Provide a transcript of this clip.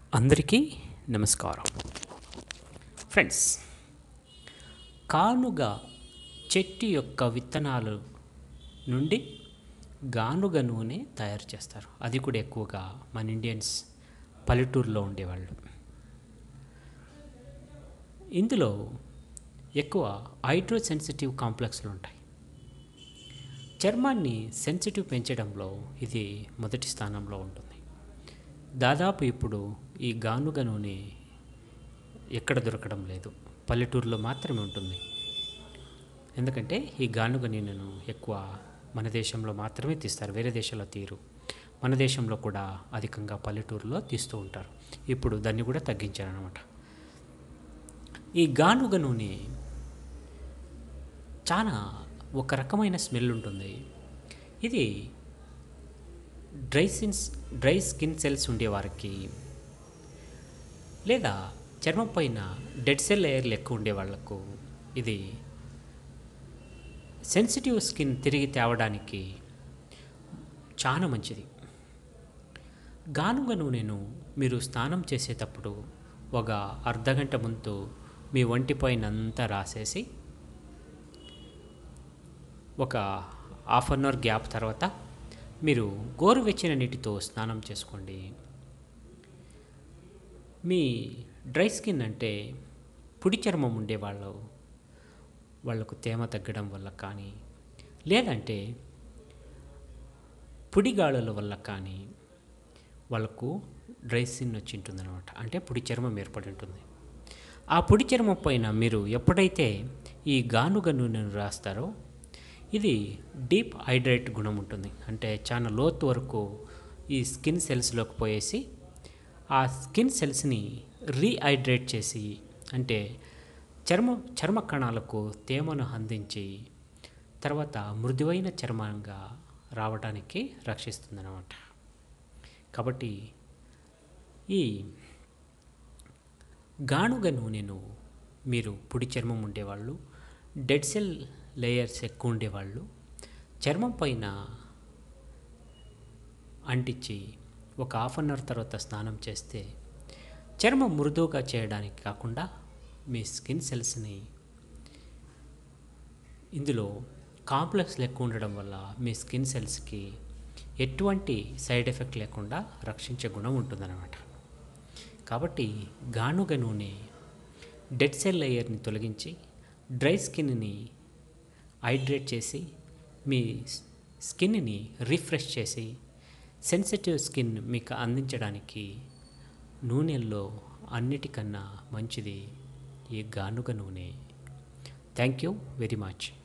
అందరికీ నమస్కారం ఫ్రెండ్స్ కానుగ చెట్టు యొక్క విత్తనాలు నుండి గానుగ నూనె తయారు చేస్తారు అది కూడా ఎక్కువగా మన ఇండియన్స్ పల్లెటూరులో ఉండేవాళ్ళు ఇందులో ఎక్కువ హైడ్రో సెన్సిటివ్ కాంప్లెక్స్లు ఉంటాయి చర్మాన్ని సెన్సిటివ్ పెంచడంలో ఇది మొదటి స్థానంలో ఉంటుంది దాదాపు ఇప్పుడు ఈ గానుగ నూనె ఎక్కడ దొరకడం లేదు పల్లెటూరులో మాత్రమే ఉంటుంది ఎందుకంటే ఈ గానుగ నూనెను ఎక్కువ మన దేశంలో మాత్రమే తీస్తారు వేరే దేశాల్లో తీరు మన దేశంలో కూడా అధికంగా పల్లెటూరులో తీస్తూ ఉంటారు ఇప్పుడు దాన్ని కూడా తగ్గించారనమాట ఈ గానుగ నూనె చాలా ఒక రకమైన స్మెల్ ఉంటుంది ఇది dry sins dry skin cells ఉండేవారికి లేదా చర్మం పైన డెడ్ సెల్ లేయర్లు ఎక్కువ ఉండే వాళ్ళకు ఇది సెన్సిటివ్ స్కిన్ తిరిగి తేవడానికి చాలా మంచిది గానుగ నూనెను మీరు స్నానం చేసేటప్పుడు ఒక అర్ధగంట ముందు మీ ఒంటి పైన అంతా రాసేసి ఒక హాఫ్ అన్ అవర్ గ్యాప్ తర్వాత మీరు గోరువెచ్చని నీటితో స్నానం చేసుకోండి మీ డ్రై స్కిన్ అంటే పొడి చర్మం ఉండేవాళ్ళు వాళ్ళకు తేమ తగ్గడం వల్ల కానీ లేదంటే పొడిగాళ్ళల వల్ల కానీ వాళ్ళకు డ్రై స్కిన్ వచ్చి ఉంటుంది అనమాట అంటే పొడి చర్మం ఏర్పడి ఉంటుంది ఆ పొడి చర్మం పైన మీరు ఎప్పుడైతే ఈ గానుగ నూనెను రాస్తారో ఇది డీప్ హైడ్రేట్ గుణం ఉంటుంది అంటే చాలా లోతు వరకు ఈ స్కిన్ సెల్స్లోకి పోయేసి ఆ స్కిన్ సెల్స్ని రీహైడ్రేట్ చేసి అంటే చర్మ చర్మ కణాలకు తేమను అందించి తర్వాత మృదువైన చర్మంగా రావడానికి రక్షిస్తుందన్నమాట కాబట్టి ఈ గానుగ నూనెను మీరు పొడి చర్మం ఉండేవాళ్ళు డెడ్ సెల్ లేయర్స్ ఎక్కువ ఉండేవాళ్ళు చర్మం పైన అంటించి ఒక హాఫ్ అన్ అవర్ తర్వాత స్నానం చేస్తే చర్మం మృదువుగా చేయడానికి కాకుండా మీ స్కిన్ సెల్స్ని ఇందులో కాంప్లెక్స్లు ఎక్కువ ఉండడం వల్ల మీ స్కిన్ సెల్స్కి ఎటువంటి సైడ్ ఎఫెక్ట్ లేకుండా రక్షించే గుణం ఉంటుందన్నమాట కాబట్టి గానుగ నూనె డెడ్ సెల్ లేయర్ని తొలగించి డ్రై స్కిన్ని హైడ్రేట్ చేసి మీ స్కిన్ని రిఫ్రెష్ చేసి సెన్సిటివ్ స్కిన్ మీకు అందించడానికి నూనెల్లో అన్నిటికన్నా మంచిది ఈ గానుగ నూనె థ్యాంక్ యూ వెరీ మచ్